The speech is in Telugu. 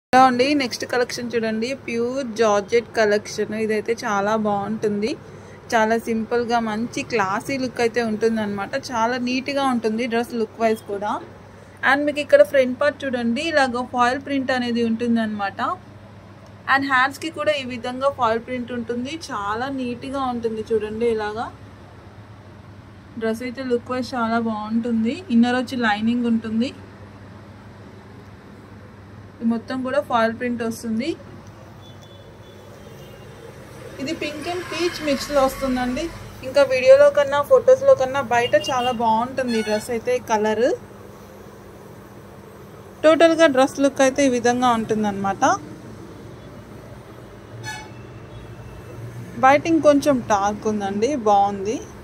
హలో అండి నెక్స్ట్ కలెక్షన్ చూడండి ప్యూర్ జార్జెట్ కలెక్షన్ ఇదైతే చాలా బాగుంటుంది చాలా సింపుల్గా మంచి క్లాసీ లుక్ అయితే ఉంటుంది అనమాట చాలా నీట్గా ఉంటుంది డ్రెస్ లుక్ వైజ్ కూడా అండ్ మీకు ఇక్కడ ఫ్రంట్ పార్ట్ చూడండి ఇలాగ ఫాయిల్ ప్రింట్ అనేది ఉంటుంది అనమాట అండ్ హ్యాండ్స్కి కూడా ఈ విధంగా ఫాయిల్ ప్రింట్ ఉంటుంది చాలా నీట్గా ఉంటుంది చూడండి ఇలాగా డ్రెస్ అయితే లుక్ వైజ్ చాలా బాగుంటుంది ఇన్నర్ వచ్చి లైనింగ్ ఉంటుంది ఇది మొత్తం కూడా ఫాయిల్ ప్రింట్ వస్తుంది ఇది పింక్ అండ్ పీచ్ మిక్స్లో వస్తుందండి ఇంకా వీడియోలో కన్నా ఫొటోస్లో కన్నా బయట చాలా బాగుంటుంది ఈ డ్రెస్ అయితే కలర్ టోటల్గా డ్రెస్ లుక్ అయితే ఈ విధంగా ఉంటుందన్నమాట బయట ఇంకొంచెం డార్క్ ఉందండి బాగుంది